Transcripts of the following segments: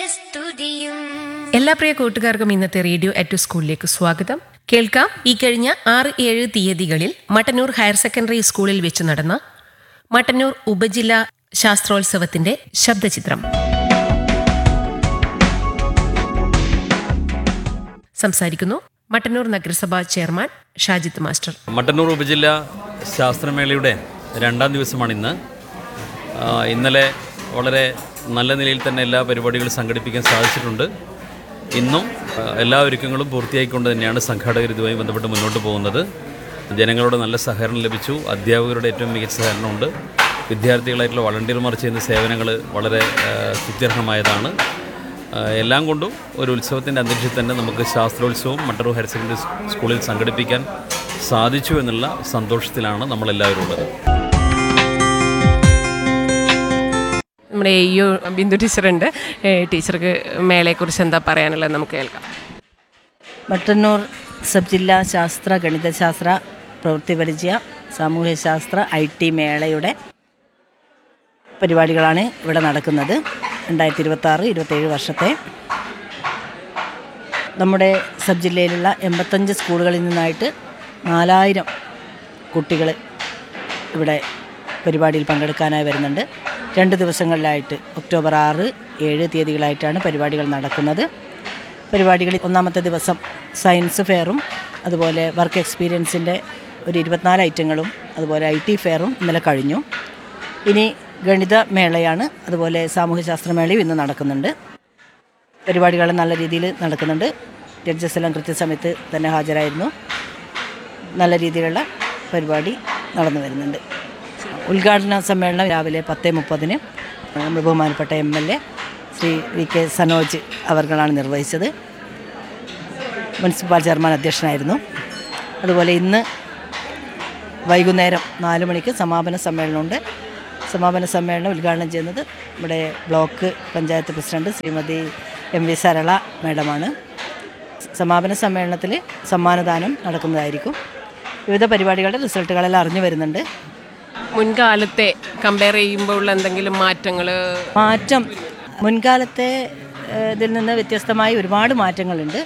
സ്തുതിയും എല്ലാ പ്രിയ കൂട്ടുകാർക്കും ഇന്നത്തെ റേഡിയോ അറ്റ് സ്കൂളിലേക്ക് സ്വാഗതം കേൾക്കാം ഈ കഴിഞ്ഞ ആറ് ഏഴ് തീയതികളിൽ മട്ടന്നൂർ ഹയർ സെക്കൻഡറി സ്കൂളിൽ വെച്ച് നടന്ന മട്ടന്നൂർ ഉപജില്ലാ ശാസ്ത്രോത്സവത്തിന്റെ ശബ്ദചിത്രം സംസാരിക്കുന്നു മട്ടന്നൂർ നഗരസഭാ ചെയർമാൻ ഷാജിത്ത് മാസ്റ്റർ മട്ടന്നൂർ ഉപജില്ല ശാസ്ത്രമേളയുടെ രണ്ടാം ദിവസമാണ് ഇന്ന് ആ, ഇന്നലെ വളരെ നല്ല നിലയിൽ തന്നെ എല്ലാ പരിപാടികളും സംഘടിപ്പിക്കാൻ സാധിച്ചിട്ടുണ്ട് ഇന്നും ആ, എല്ലാ ഒരുക്കങ്ങളും പൂർത്തിയായിക്കൊണ്ട് തന്നെയാണ് സംഘാടകർ ഇതുമായി ബന്ധപ്പെട്ട് മുന്നോട്ട് പോകുന്നത് ജനങ്ങളുടെ നല്ല സഹകരണം ലഭിച്ചു അധ്യാപകരുടെ ഏറ്റവും മികച്ച സഹകരണമുണ്ട് വിദ്യാർത്ഥികളായിട്ടുള്ള വളണ്ടിയർമാർ ചെയ്യുന്ന സേവനങ്ങൾ വളരെ ആ, സ്തുത്യർഹമായതാണ് ആ, എല്ലാം കൊണ്ടും ഒരു ഉത്സവത്തിൻ്റെ അന്തരീക്ഷത്തിൽ തന്നെ നമുക്ക് ശാസ്ത്രോത്സവം മട്ടന്നൂർ ഹയർ സെക്കൻഡറി സ്കൂളിൽ സംഘടിപ്പിക്കാൻ സാധിച്ചു എന്നുള്ള സന്തോഷത്തിലാണ് നമ്മളെല്ലാവരും ഉള്ളത് നമ്മുടെ യു ബിന്ദു ടീച്ചറുണ്ട് ഏ, ടീച്ചർക്ക് മേളയെക്കുറിച്ച് എന്താ പറയാനുള്ളത് നമുക്ക് കേൾക്കാം മട്ടന്നൂർ സബ് ജില്ലാ ശാസ്ത്ര ഗണിതശാസ്ത്ര പ്രവൃത്തി പരിചയ സാമൂഹ്യശാസ്ത്ര ഐ ടി മേളയുടെ പരിപാടികളാണ് ഇവിടെ നടക്കുന്നത് രണ്ടായിരത്തി ഇരുപത്താറ് ഇരുപത്തേഴ് വർഷത്തെ നമ്മുടെ സബ് ജില്ലയിലുള്ള എൺപത്തഞ്ച് സ്കൂളുകളിൽ നിന്നായിട്ട് നാലായിരം കുട്ടികൾ ഇവിടെ പരിപാടിയിൽ പങ്കെടുക്കാനായി വരുന്നുണ്ട് രണ്ട് ദിവസങ്ങളിലായിട്ട് ഒക്ടോബർ ആറ് ഏഴ് തീയതികളായിട്ടാണ് പരിപാടികൾ നടക്കുന്നത് പരിപാടികളിൽ ഒന്നാമത്തെ ദിവസം സയൻസ് ഫെയറും അതുപോലെ വർക്ക് എക്സ്പീരിയൻസിൻ്റെ ഒരു ഇരുപത്തിനാല് ഐറ്റങ്ങളും അതുപോലെ ഐ ടി ഫെയറും ഇന്നലെ കഴിഞ്ഞു ഇനി ഗണിത മേളയാണ് അതുപോലെ സാമൂഹ്യശാസ്ത്ര മേളയും ഇന്ന് നടക്കുന്നുണ്ട് പരിപാടികൾ നല്ല രീതിയിൽ നടക്കുന്നുണ്ട് ജഡ്ജസ് എല്ലാം കൃത്യസമയത്ത് തന്നെ ഹാജരായിരുന്നു നല്ല രീതിയിലുള്ള പരിപാടി നടന്നു വരുന്നുണ്ട് ഉദ്ഘാടന സമ്മേളനം രാവിലെ പത്ത് മുപ്പതിന് നമ്മുടെ ബഹുമാനപ്പെട്ട M L A Shri V K Sanoj അവർകളാണ് നിർവഹിച്ചത് മുനിസിപ്പൽ ചെയർമാൻ അധ്യക്ഷനായിരുന്നു അതുപോലെ ഇന്ന് വൈകുന്നേരം നാല് മണിക്ക് സമാപന സമ്മേളനമുണ്ട് സമാപന സമ്മേളനം ഉദ്ഘാടനം ചെയ്യുന്നത് നമ്മുടെ block panchayat president Shrimati M V Sarala മാഡമാണ് സമാപന സമ്മേളനത്തിൽ സമ്മാനദാനം നടക്കുന്നതായിരിക്കും വിവിധ പരിപാടികളുടെ റിസൾട്ടുകളെല്ലാം അറിഞ്ഞു വരുന്നുണ്ട് മുൻകാലത്തെ കമ്പയർ ചെയ്യുമ്പോൾ ഉള്ള എന്തെങ്കിലും മാറ്റങ്ങൾ മാറ്റം മുൻകാലത്തെ ഏഹ്, ഇതിൽ നിന്ന് വ്യത്യസ്തമായി ഒരുപാട് മാറ്റങ്ങളുണ്ട്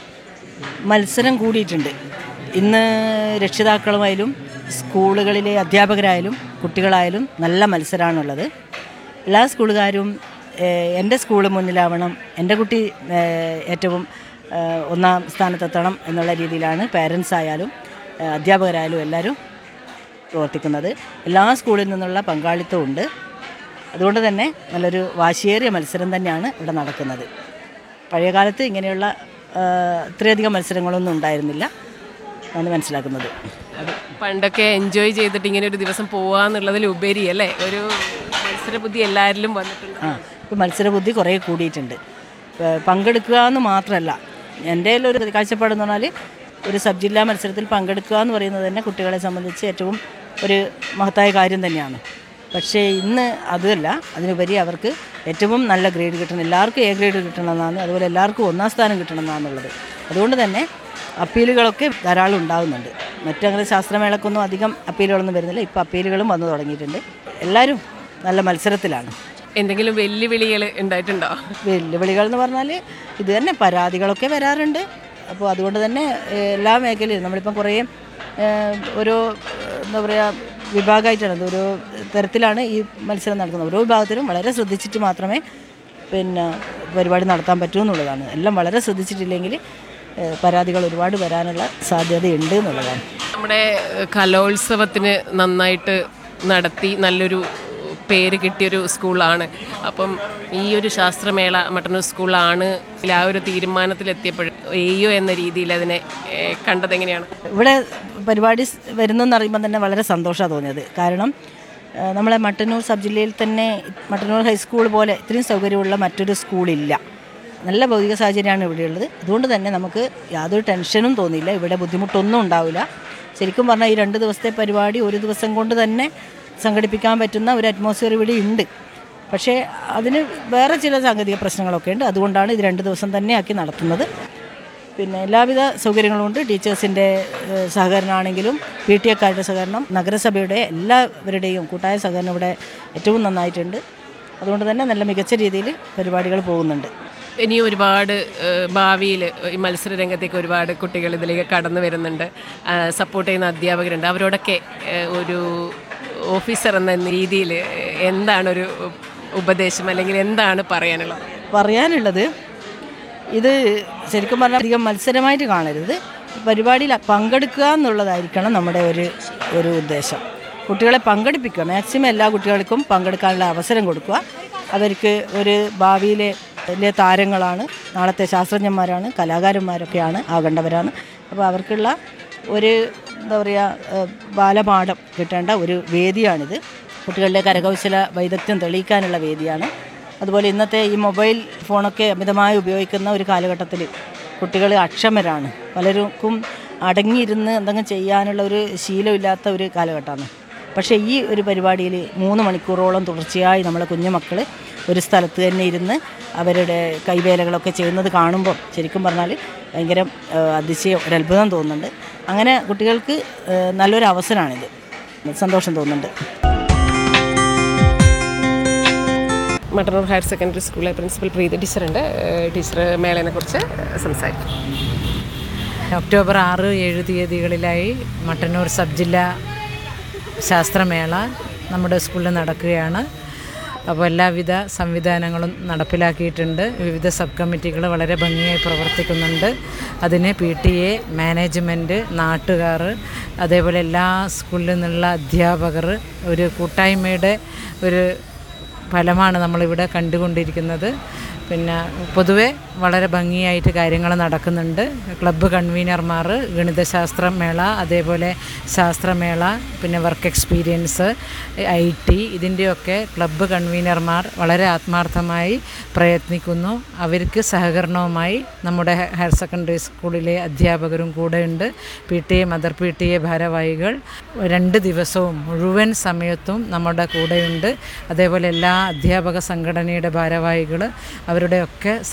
മത്സരം കൂടിയിട്ടുണ്ട് ഇന്ന് രക്ഷിതാക്കളുമായാലും സ്കൂളുകളിലെ അധ്യാപകരായാലും കുട്ടികളായാലും നല്ല മത്സരമാണുള്ളത് എല്ലാ സ്കൂളുകാരും ഏഹ്, എൻ്റെ സ്കൂൾ മുന്നിലാവണം എൻ്റെ കുട്ടി ഏഹ്, ഏറ്റവും ഏഹ്, ഒന്നാം സ്ഥാനത്തെത്തണം എന്നുള്ള രീതിയിലാണ് പാരൻസ് ആയാലും ഏഹ്, അധ്യാപകരായാലും എല്ലാവരും പ്രവർത്തിക്കുന്നത് എല്ലാ സ്കൂളിൽ നിന്നുള്ള പങ്കാളിത്തമുണ്ട് അതുകൊണ്ട് തന്നെ നല്ലൊരു വാശിയേറിയ മത്സരം തന്നെയാണ് ഇവിടെ നടക്കുന്നത് പഴയകാലത്ത് ഇങ്ങനെയുള്ള ആ, ഇത്രയധികം മത്സരങ്ങളൊന്നും ഉണ്ടായിരുന്നില്ല എന്നാണ് മനസ്സിലാക്കുന്നത് പണ്ടൊക്കെ എൻജോയ് ചെയ്തിട്ട് ഇങ്ങനെ ഒരു ദിവസം പോവാന്നുള്ളതിലുപരി അല്ലേ ഒരു മത്സരബുദ്ധി എല്ലാവരിലും വന്നിട്ടുണ്ട് ആ ഇപ്പോൾ മത്സരബുദ്ധി കുറേ കൂടിയിട്ടുണ്ട് പ- പങ്കെടുക്കുക എന്ന് മാത്രമല്ല എൻ്റെ ഒരു കാഴ്ചപ്പാടെന്ന് പറഞ്ഞാൽ ഒരു സബ് ജില്ലാ മത്സരത്തിൽ പങ്കെടുക്കുക എന്ന് പറയുന്നത് തന്നെ കുട്ടികളെ സംബന്ധിച്ച് ഏറ്റവും ഒരു മഹത്തായ കാര്യം തന്നെയാണ് പക്ഷേ ഇന്ന് അതുമല്ല അതിനുപരി അവർക്ക് ഏറ്റവും നല്ല ഗ്രേഡ് കിട്ടണം എല്ലാവർക്കും എ ഗ്രേഡ് കിട്ടണമെന്നാണ് അതുപോലെ എല്ലാവർക്കും ഒന്നാം സ്ഥാനം കിട്ടണമെന്നാണുള്ളത് അതുകൊണ്ട് തന്നെ അപ്പീലുകളൊക്കെ ധാരാളം ഉണ്ടാകുന്നുണ്ട് മറ്റങ്ങനെ ശാസ്ത്രമേളക്കൊന്നും അധികം അപ്പീലുകളൊന്നും വരുന്നില്ല ഇപ്പോൾ അപ്പീലുകളും വന്നു തുടങ്ങിയിട്ടുണ്ട് എല്ലാവരും നല്ല മത്സരത്തിലാണ് എന്തെങ്കിലും വെല്ലുവിളികൾ ഉണ്ടായിട്ടുണ്ടോ വെല്ലുവിളികൾ എന്ന് പറഞ്ഞാൽ ഇത് തന്നെ പരാതികളൊക്കെ വരാറുണ്ട് അപ്പോൾ അതുകൊണ്ട് തന്നെ ഏഹ്, എല്ലാ മേഖലയിലും നമ്മളിപ്പം കുറേ ഏഹ്, ഓരോ ഏഹ്, എന്താ പറയുക വിഭാഗമായിട്ടാണ് ഇത് ഓരോ തരത്തിലാണ് ഈ മത്സരം നടക്കുന്നത് ഓരോ വിഭാഗത്തിലും വളരെ ശ്രദ്ധിച്ചിട്ട് മാത്രമേ പിന്നെ പരിപാടി നടത്താൻ പറ്റൂ എന്നുള്ളതാണ് എല്ലാം വളരെ ശ്രദ്ധിച്ചിട്ടില്ലെങ്കിൽ ഏഹ്, പരാതികൾ ഒരുപാട് വരാനുള്ള സാധ്യതയുണ്ട് എന്നുള്ളതാണ് നമ്മുടെ ഏഹ്, കലോത്സവത്തിന് നന്നായിട്ട് നടത്തി നല്ലൊരു പേര് കിട്ടിയൊരു സ്കൂളാണ് അപ്പം ഈ ഒരു ശാസ്ത്രമേള മട്ടന്നൂർ സ്കൂളാണ് ആ ഒരു തീരുമാനത്തിലെത്തിയപ്പോൾ എയ്യോ എന്ന രീതിയിൽ അതിനെ ഏഹ്, കണ്ടതെങ്ങനെയാണ് ഇവിടെ പരിപാടി സ് വരുന്നെന്ന് അറിയുമ്പോൾ തന്നെ വളരെ സന്തോഷമാണ് തോന്നിയത് കാരണം ആ, നമ്മളെ മട്ടന്നൂർ സബ് ജില്ലയിൽ തന്നെ മട്ടന്നൂർ ഹൈസ്കൂൾ പോലെ ഇത്രയും സൗകര്യമുള്ള മറ്റൊരു സ്കൂളില്ല നല്ല ഭൗതിക സാഹചര്യമാണ് ഇവിടെയുള്ളത് അതുകൊണ്ട് തന്നെ നമുക്ക് യാതൊരു ടെൻഷനും തോന്നിയില്ല ഇവിടെ ബുദ്ധിമുട്ടൊന്നും ഉണ്ടാവില്ല ശരിക്കും പറഞ്ഞാൽ ഈ രണ്ട് ദിവസത്തെ പരിപാടി ഒരു ദിവസം കൊണ്ട് തന്നെ സംഘടിപ്പിക്കാൻ പറ്റുന്ന ഒരു അറ്റ്മോസ്ഫിയർ ഇവിടെ ഉണ്ട് പക്ഷേ അതിന് വേറെ ചില സാങ്കേതിക പ്രശ്നങ്ങളൊക്കെ ഉണ്ട് അതുകൊണ്ടാണ് ഇത് രണ്ട് ദിവസം തന്നെ ആക്കി നടത്തുന്നത് പിന്നെ എല്ലാവിധ സൗകര്യങ്ങളും ഉണ്ട് ടീച്ചേഴ്സിൻ്റെ ഏഹ്, സഹകരണമാണെങ്കിലും പി ടി എക്കാരുടെ സഹകരണം നഗരസഭയുടെ എല്ലാവരുടെയും കൂട്ടായ സഹകരണം ഇവിടെ ഏറ്റവും നന്നായിട്ടുണ്ട് അതുകൊണ്ട് തന്നെ നല്ല മികച്ച രീതിയിൽ പരിപാടികൾ പോകുന്നുണ്ട് ഇനിയും ഒരുപാട് ഭാവിയിൽ ഈ മത്സര രംഗത്തേക്ക് ഒരുപാട് കുട്ടികൾ ഇതിലേക്ക് കടന്നു വരുന്നുണ്ട് സപ്പോർട്ട് ചെയ്യുന്ന അധ്യാപകരുണ്ട് അവരോടൊക്കെ ഏഹ്, ഒരു ഓഫീസർ എന്ന രീതിയിൽ എന്താണ് ഒരു ഉപദേശം അല്ലെങ്കിൽ എന്താണ് പറയാനുള്ളത് പറയാനുള്ളത് ഇത് ശരിക്കും പറഞ്ഞാൽ അധികം മത്സരമായിട്ട് കാണരുത് പരിപാടിയിൽ പങ്കെടുക്കുക എന്നുള്ളതായിരിക്കണം നമ്മുടെ ഒരു ഒരു ഉദ്ദേശം കുട്ടികളെ പങ്കെടുപ്പിക്കുക മാക്സിമം എല്ലാ കുട്ടികൾക്കും പങ്കെടുക്കാനുള്ള അവസരം കൊടുക്കുക അവർക്ക് ഒരു ഭാവിയിലെ വലിയ താരങ്ങളാണ് നാളത്തെ ശാസ്ത്രജ്ഞന്മാരാണ് കലാകാരന്മാരൊക്കെയാണ് ആകേണ്ടവരാണ് അപ്പോൾ അവർക്കുള്ള ഒരു എന്താ പറയുക ഏഹ്, ബാലപാഠം കിട്ടേണ്ട ഒരു വേദിയാണിത് കുട്ടികളുടെ കരകൗശല വൈദഗ്ധ്യം തെളിയിക്കാനുള്ള വേദിയാണ് അതുപോലെ ഇന്നത്തെ ഈ മൊബൈൽ ഫോണൊക്കെ അമിതമായി ഉപയോഗിക്കുന്ന ഒരു കാലഘട്ടത്തിൽ കുട്ടികൾ അക്ഷമരാണ് പലർക്കും അടങ്ങിയിരുന്ന് എന്തെങ്കിലും ചെയ്യാനുള്ള ഒരു ശീലമില്ലാത്ത ഒരു കാലഘട്ടമാണ് പക്ഷേ ഈ ഒരു പരിപാടിയിൽ മൂന്ന് മണിക്കൂറോളം തുടർച്ചയായി നമ്മളെ കുഞ്ഞുമക്കൾ ഒരു സ്ഥലത്ത് തന്നെ ഇരുന്ന് അവരുടെ കൈവേലകളൊക്കെ ചെയ്യുന്നത് കാണുമ്പോൾ ശരിക്കും പറഞ്ഞാൽ ഭയങ്കര ആ, അതിശയം ഒരു അത്ഭുതം തോന്നുന്നുണ്ട് അങ്ങനെ കുട്ടികൾക്ക് ആ, നല്ലൊരു അവസരമാണിത് സന്തോഷം തോന്നുന്നുണ്ട് മട്ടന്നൂർ ഹയർ സെക്കൻഡറി സ്കൂളിലെ പ്രിൻസിപ്പൽ പ്രീതി ടീച്ചറുണ്ട് ഏഹ്, ടീച്ചർ മേളനെ കുറിച്ച് സംസാരിക്കും ഒക്ടോബർ ആറ് ഏഴ് തീയതികളിലായി മട്ടന്നൂർ സബ് ജില്ലാ ശാസ്ത്രമേള നമ്മുടെ സ്കൂളിൽ നടക്കുകയാണ് അപ്പോൾ എല്ലാവിധ സംവിധാനങ്ങളും നടപ്പിലാക്കിയിട്ടുണ്ട് വിവിധ സബ് കമ്മിറ്റികൾ വളരെ ഭംഗിയായി പ്രവർത്തിക്കുന്നുണ്ട് അതിന് പി ടി എ മാനേജ്മെൻറ്റ് നാട്ടുകാർ അതേപോലെ എല്ലാ സ്കൂളിൽ നിന്നുള്ള അധ്യാപകർ ഒരു കൂട്ടായ്മയുടെ ഒരു ഫലമാണ് നമ്മളിവിടെ കണ്ടുകൊണ്ടിരിക്കുന്നത് പിന്നെ പൊതുവെ വളരെ ഭംഗിയായിട്ട് കാര്യങ്ങൾ നടക്കുന്നുണ്ട് ക്ലബ്ബ് കൺവീനർമാർ ഗണിതശാസ്ത്ര മേള അതേപോലെ ശാസ്ത്രമേള പിന്നെ വർക്ക് എക്സ്പീരിയൻസ് ഐ ടി ഇതിൻ്റെയൊക്കെ ക്ലബ്ബ് കൺവീനർമാർ വളരെ ആത്മാർത്ഥമായി പ്രയത്നിക്കുന്നു അവർക്ക് സഹകരണവുമായി നമ്മുടെ ഹയർ സെക്കൻഡറി സ്കൂളിലെ അധ്യാപകരും കൂടെയുണ്ട് P T A mother P T A ഭാരവാഹികൾ രണ്ട് ദിവസവും മുഴുവൻ സമയത്തും നമ്മുടെ കൂടെയുണ്ട് അതേപോലെ എല്ലാ അധ്യാപക സംഘടനയുടെ ഭാരവാഹികൾ അവരുടെയൊക്കെ